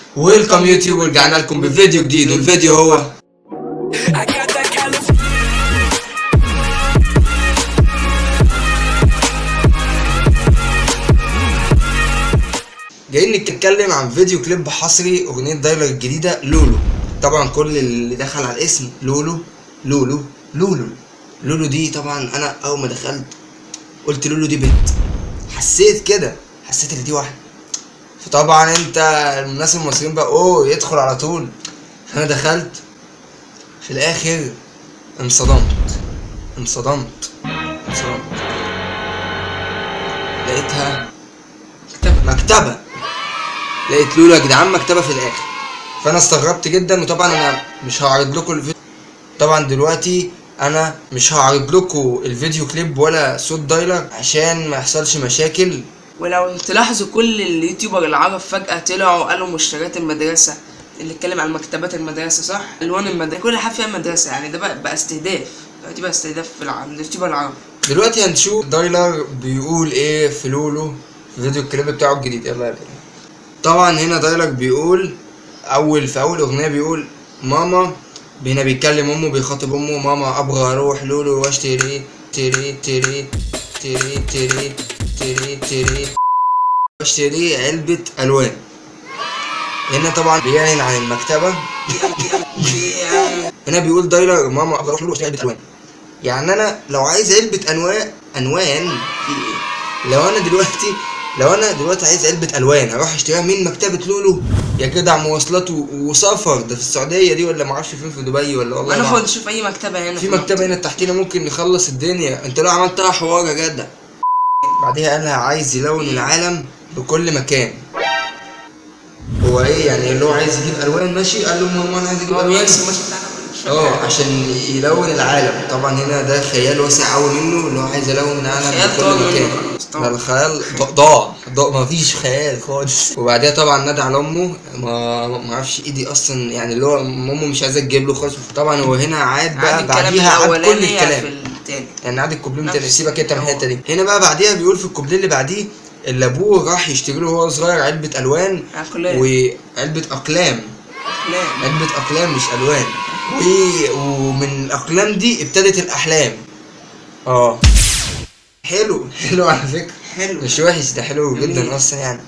ويلكم يوتيوب ورجعنا لكم بفيديو جديد والفيديو هو I got that California. جايين نتكلم عن فيديو كليب حصري اغنية دايلر الجديدة لولو طبعا كل اللي دخل على الاسم لولو لولو لولو لولو دي طبعا انا اول ما دخلت قلت لولو دي بنت حسيت كده حسيت ان دي واحدة فطبعا انت الناس المصريين بقى اوه يدخل على طول فانا دخلت في الاخر انصدمت انصدمت انصدمت لقيتها مكتبة مكتبة لقيت لولو يا جدعان مكتبة في الآخر فأنا استغربت جدا وطبعا أنا مش هعرض لكم الفيديو طبعا دلوقتي أنا مش هعرض لكم الفيديو كليب ولا صوت دايلر عشان ما يحصلش مشاكل ولو تلاحظوا كل اليوتيوبر العرب فجأة طلعوا قالوا مشتريات المدرسة اللي اتكلم عن مكتبات المدرسة صح؟ ألوان المدرسة كل حاجة فيها مدرسة يعني ده بقى, بقى استهداف دلوقتي بقى استهداف في العرب اليوتيوبر العرب دلوقتي هنشوف دايلر بيقول ايه في لولو في الفيديو الكليب بتاعه الجديد يلا يا بيه. طبعا هنا دايلر بيقول اول في اول اغنيه بيقول ماما هنا بيتكلم امه بيخاطب امه ماما ابغى اروح لولو واشتري تري تري تري تري تري تري واشتري علبة الوان هنا طبعا بيعلن عن المكتبة هنا بيقول دايلر ماما ابغى اروح لولو واشتري علبة الوان يعني انا لو عايز علبة انواع انوان في ايه لو انا دلوقتي لو انا دلوقتي عايز علبة الوان هروح اشتريها من مكتبة لولو يا جدع مواصلات و- وسفر ده في السعودية دي ولا معرفش فين في دبي ولا والله ما هناخد أعرف. نشوف أي مكتبة هنا في مكتبة هنا تحتينا ممكن نخلص الدنيا انت لو عملتها حوار يا جدع بعدها قالها عايز يلون العالم بكل مكان هو ايه يعني اللي هو عايز يجيب الوان ماشي قال له ماما انا عايز اجيب هو الوان بيرسم مش بتاعنا اه عشان يلون العالم طبعا هنا ده خيال واسع قوي منه اللي هو عايز يلون العالم خيال بكل طار منه مكان خلاص، طبعا. ده الخيال ض- ضاع ضاع مفيش خيال خالص وبعدها طبعا نادى على امه ما ما اعرفش ايدي اصلا يعني اللي هو امه مش عايزه تجيب له خالص طبعا هو هنا عاد بقى عاد الكلام بعديها عاد كل الأولاني الكلام في التاني يعني عاد الكوبليه من نفس تاني سيبك انت من الكلام. الحته دي هنا بقى بعديها بيقول في الكوبليه اللي بعديه اللي ابوه راح يشتري له وهو صغير علبه الوان أقلام وعلبه اقلام أقلام علبة أقلام مش ألوان و... ومن الأقلام دي ابتدت الأحلام اه حلو حلو على فكرة حلو مش وحش ده حلو جميل. جدا أصلا يعني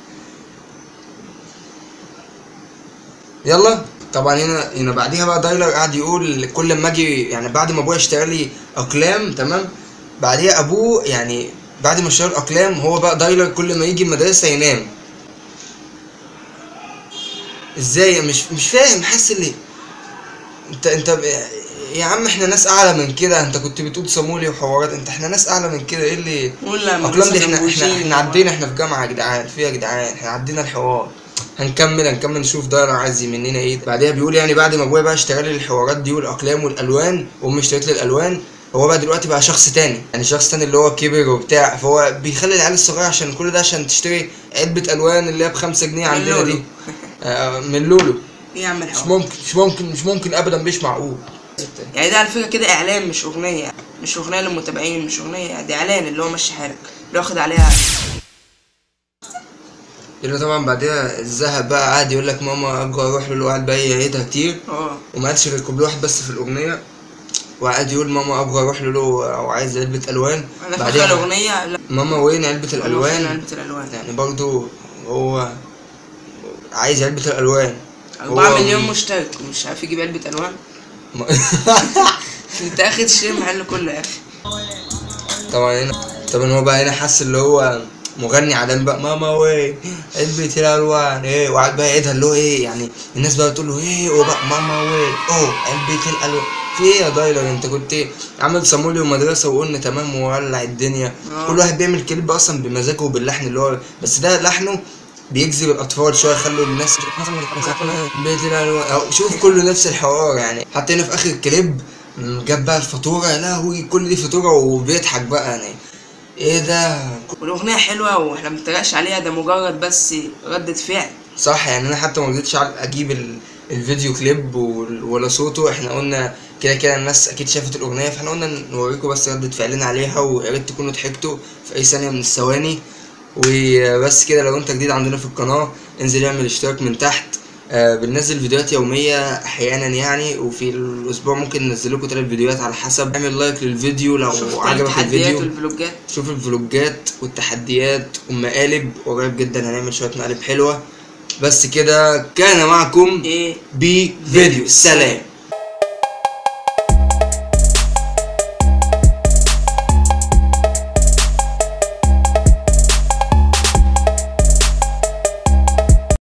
يلا طبعا هنا هنا بعديها بقى دايلر قعد يقول كل ما اجي يعني بعد ما ابويا اشترى لي اقلام تمام بعديها ابوه يعني بعد ما اشترى الاقلام هو بقى دايلر كل ما يجي المدرسه ينام ازاي مش مش فاهم حاسس اللي انت انت ب- يا عم احنا ناس اعلى من كده انت كنت بتقول صامولي وحوارات انت احنا ناس اعلى من كده ايه اللي قول لما اقلام دي مثلا احنا احنا بوجين احنا عدينا احنا في جامعه يا جدعان في يا جدعان احنا عدينا الحوار هنكمل هنكمل نشوف دايره عايز مننا ايه بعدها بيقول يعني بعد ما ابويا بقى اشترى لي الحوارات دي والاقلام والالوان وامي اشترت لي الالوان هو بقى دلوقتي بقى شخص تاني يعني شخص تاني اللي هو كبر وبتاع فهو بيخلي العيال الصغيره عشان كل ده عشان تشتري علبه الوان اللي هي بخمسة جنيه من عندنا لولو. دي آه، من لولو ايه يا عم مش الحوار ممكن مش ممكن مش ممكن ابدا مش معقول يعني ده على فكرة كده إعلان مش أغنية مش أغنية للمتابعين مش أغنية دي إعلان اللي هو ماشي حالك اللي واخد عليها اللي طبعا بعدها الذهب بقى قعد يقول لك ماما ابغى اروح له وقعد بقى يعيدها كتير اه وما قالش غير كوبليه واحد بس في الاغنيه وقعد يقول ماما ابغى اروح له او عايز علبه الوان أنا فاكر بعدها الأغنية لا ماما وين علبه فين الالوان علبة الألوان يعني برضو هو عايز علبه الالوان أربعة هو- مليون مشترك مش عارف يجيب علبة ألوان ما- أنت أخد تشتري المحل كله يا أخي طبعا هنا طبعا هو بقى هنا حس اللي هو مغني عالمي بقى ماما وين علبة الالوان ايه وقعد بقى يعيدها اللي هو ايه يعني الناس بقى بتقول له ايه وبقى ماما وين اوه علبة الالوان في ايه يا دايلر انت كنت إيه؟ عامل صامولي ومدرسة وقلنا تمام وولع الدنيا آه. كل واحد بيعمل كليب اصلا بمزاجه وباللحن اللي هو بس ده لحنه بيجذب الاطفال شويه يخلوا الناس بيت الالوان أو شوف كله نفس الحوار يعني حتى هنا في اخر الكليب م، جاب بقى الفاتوره يا لهوي كل دي فاتوره وبيضحك بقى يعني ايه ده والأغنية حلوة وإحنا مبنتريقش عليها ده مجرد بس ردة فعل صح يعني انا حتى ما رضيتش أع- اجيب ال- الفيديو كليب وال- ولا صوته احنا قلنا كده كده الناس اكيد شافت الاغنيه فاحنا قلنا نوريكم بس ردة فعلنا عليها ويا ريت تكونوا ضحكتوا في اي ثانيه من الثواني وبس كده لو انت جديد عندنا في القناه انزل اعمل اشتراك من تحت آه بننزل فيديوهات يومية احيانا يعني وفي الاسبوع ممكن ننزل لكم ثلاث فيديوهات على حسب اعمل لايك للفيديو لو شوف كل عجبك التحديات الفيديو والفلوجات شوف الفلوجات والتحديات والمقالب قريب جدا هنعمل شوية مقالب حلوة بس كده كان معكم ايه بفيديو سلام